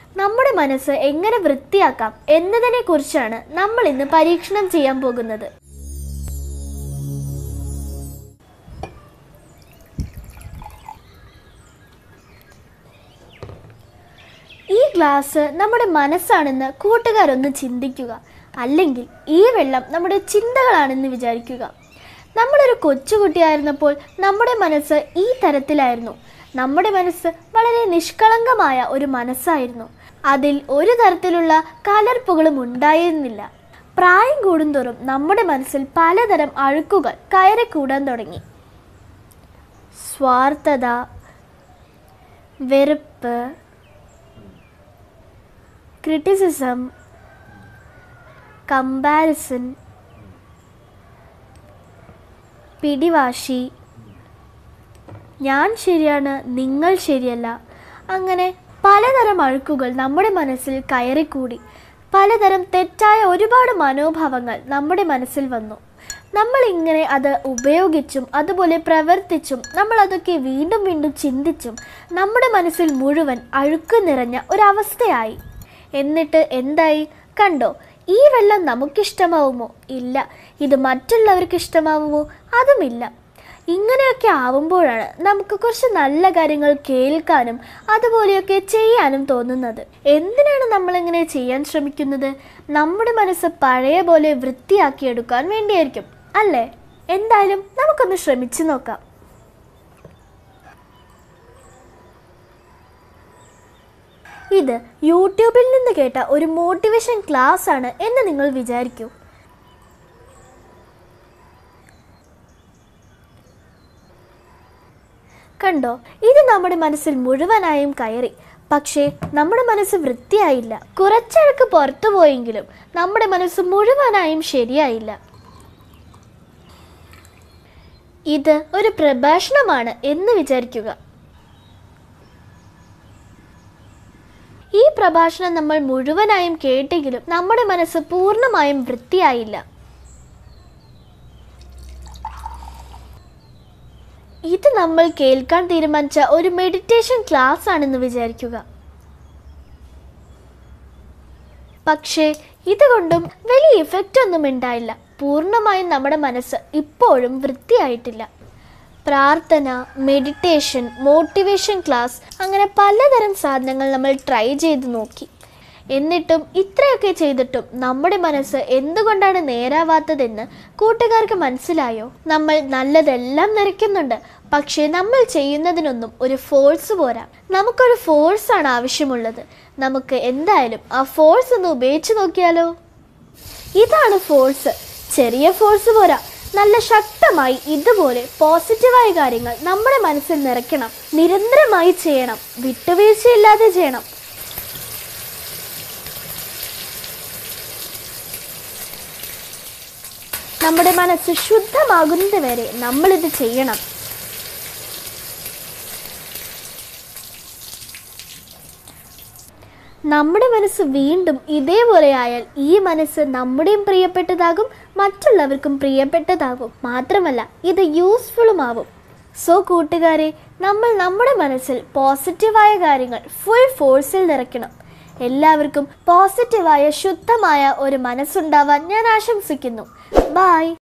നമ്മുടെ മനസ്സ് എങ്ങനെ വൃത്തിയാക്കാം എന്നതിനെ കുറിച്ചാണ് നമ്മൾ ഇന്ന് പരീക്ഷണം ചെയ്യാൻ പോകുന്നത് ഈ ഗ്ലാസ് നമ്മുടെ മനസ്സാണെന്ന് കൂട്ടുകാരൊന്ന് ചിന്തിക്കുക അല്ലെങ്കിൽ ഈ വെള്ളം നമ്മുടെ ചിന്തകളാണെന്ന് വിചാരിക്കുക നമ്മളൊരു കൊച്ചുകുട്ടിയായിരുന്നപ്പോൾ നമ്മുടെ മനസ്സ് ഈ തരത്തിലായിരുന്നു നമ്മുടെ മനസ്സ് വളരെ നിഷ്കളങ്കമായ ഒരു മനസ്സായിരുന്നു അതിൽ ഒരു തരത്തിലുള്ള കലർപ്പുകളും ഉണ്ടായിരുന്നില്ല പ്രായം കൂടുന്തോറും നമ്മുടെ മനസ്സിൽ പലതരം അഴുക്കുകൾ കയറിക്കൂടാൻ തുടങ്ങി സ്വാർത്ഥത വെറുപ്പ് ക്രിറ്റിസിസം കമ്പാരിസൺ പിടിവാശി ഞാൻ ശരിയാണ് നിങ്ങൾ ശരിയല്ല അങ്ങനെ പലതരം അഴുക്കുകൾ നമ്മുടെ മനസ്സിൽ കയറിക്കൂടി പലതരം തെറ്റായ ഒരുപാട് മനോഭാവങ്ങൾ നമ്മുടെ മനസ്സിൽ വന്നു നമ്മൾ ഇങ്ങനെ അത് ഉപയോഗിച്ചും അതുപോലെ പ്രവർത്തിച്ചും നമ്മൾ അതൊക്കെ വീണ്ടും വീണ്ടും ചിന്തിച്ചും നമ്മുടെ മനസ്സിൽ മുഴുവൻ അഴുക്ക് നിറഞ്ഞ ഒരവസ്ഥയായി എന്നിട്ട് എന്തായി കണ്ടോ ഈ വെള്ളം നമുക്കിഷ്ടമാവുമോ ഇല്ല ഇത് മറ്റുള്ളവർക്ക് ഇഷ്ടമാവുമോ അതുമില്ല ഇങ്ങനെയൊക്കെ ആവുമ്പോഴാണ് നമുക്ക് കുറച്ച് നല്ല കാര്യങ്ങൾ കേൾക്കാനും അതുപോലെയൊക്കെ ചെയ്യാനും തോന്നുന്നത് എന്തിനാണ് നമ്മളിങ്ങനെ ചെയ്യാൻ ശ്രമിക്കുന്നത് നമ്മുടെ മനസ്സ് പഴയ പോലെ വൃത്തിയാക്കിയെടുക്കാൻ വേണ്ടിയായിരിക്കും അല്ലേ എന്തായാലും നമുക്കൊന്ന് ശ്രമിച്ചു നോക്കാം ഇത് യൂട്യൂബിൽ നിന്ന് കേട്ട ഒരു മോട്ടിവേഷൻ ക്ലാസ് ആണ് എന്ന് നിങ്ങൾ വിചാരിക്കൂ കണ്ടോ ഇത് നമ്മുടെ മനസ്സിൽ മുഴുവനായും കയറി പക്ഷേ നമ്മുടെ മനസ്സ് വൃത്തിയായില്ല കുറച്ചഴക്ക് പുറത്തു പോയെങ്കിലും നമ്മുടെ മനസ്സ് മുഴുവനായും ശരിയായില്ല ഇത് ഒരു പ്രഭാഷണമാണ് എന്ന് വിചാരിക്കുക ഈ പ്രഭാഷണം നമ്മൾ മുഴുവനായും കേട്ടെങ്കിലും നമ്മുടെ മനസ്സ് പൂർണ്ണമായും വൃത്തിയായില്ല ഇത് നമ്മൾ കേൾക്കാൻ തീരുമാനിച്ച ഒരു മെഡിറ്റേഷൻ ക്ലാസ് ആണെന്ന് വിചാരിക്കുക പക്ഷേ ഇതുകൊണ്ടും വലിയ ഇഫക്റ്റ് ഒന്നും ഉണ്ടായില്ല പൂർണ്ണമായും നമ്മുടെ മനസ്സ് ഇപ്പോഴും വൃത്തിയായിട്ടില്ല പ്രാർത്ഥന മെഡിറ്റേഷൻ മോട്ടിവേഷൻ ക്ലാസ് അങ്ങനെ പലതരം സാധനങ്ങൾ നമ്മൾ ട്രൈ ചെയ്ത് നോക്കി എന്നിട്ടും ഇത്രയൊക്കെ ചെയ്തിട്ടും നമ്മുടെ മനസ്സ് എന്തുകൊണ്ടാണ് നേരാവാത്തതെന്ന് കൂട്ടുകാർക്ക് മനസ്സിലായോ നമ്മൾ നല്ലതെല്ലാം നിറയ്ക്കുന്നുണ്ട് പക്ഷേ നമ്മൾ ചെയ്യുന്നതിനൊന്നും ഒരു ഫോഴ്സ് പോരാ നമുക്കൊരു ഫോഴ്സ് ആണ് ആവശ്യമുള്ളത് നമുക്ക് എന്തായാലും ആ ഫോഴ്സ് ഒന്ന് ഉപയോഗിച്ച് നോക്കിയാലോ ഇതാണ് ഫോഴ്സ് ചെറിയ ഫോഴ്സ് പോരാ നല്ല ശക്തമായി ഇതുപോലെ പോസിറ്റീവായ കാര്യങ്ങൾ നമ്മുടെ മനസ്സിൽ നിറയ്ക്കണം നിരന്തരമായി ചെയ്യണം വിട്ടുവീഴ്ചയില്ലാതെ ചെയ്യണം നമ്മുടെ മനസ്സ് ശുദ്ധമാകുന്നത് വരെ നമ്മളിത് ചെയ്യണം നമ്മുടെ മനസ്സ് വീണ്ടും ഇതേപോലെ ആയാൽ ഈ മനസ്സ് നമ്മുടെയും പ്രിയപ്പെട്ടതാകും മറ്റുള്ളവർക്കും പ്രിയപ്പെട്ടതാകും മാത്രമല്ല ഇത് യൂസ്ഫുള്ളുമാവും സോ കൂട്ടുകാരെ നമ്മൾ നമ്മുടെ മനസ്സിൽ പോസിറ്റീവായ കാര്യങ്ങൾ ഫുൾ ഫോഴ്സിൽ നിറയ്ക്കണം എല്ലാവർക്കും പോസിറ്റീവായ ശുദ്ധമായ ഒരു മനസ്സുണ്ടാവാൻ ഞാൻ ആശംസിക്കുന്നു ബായ്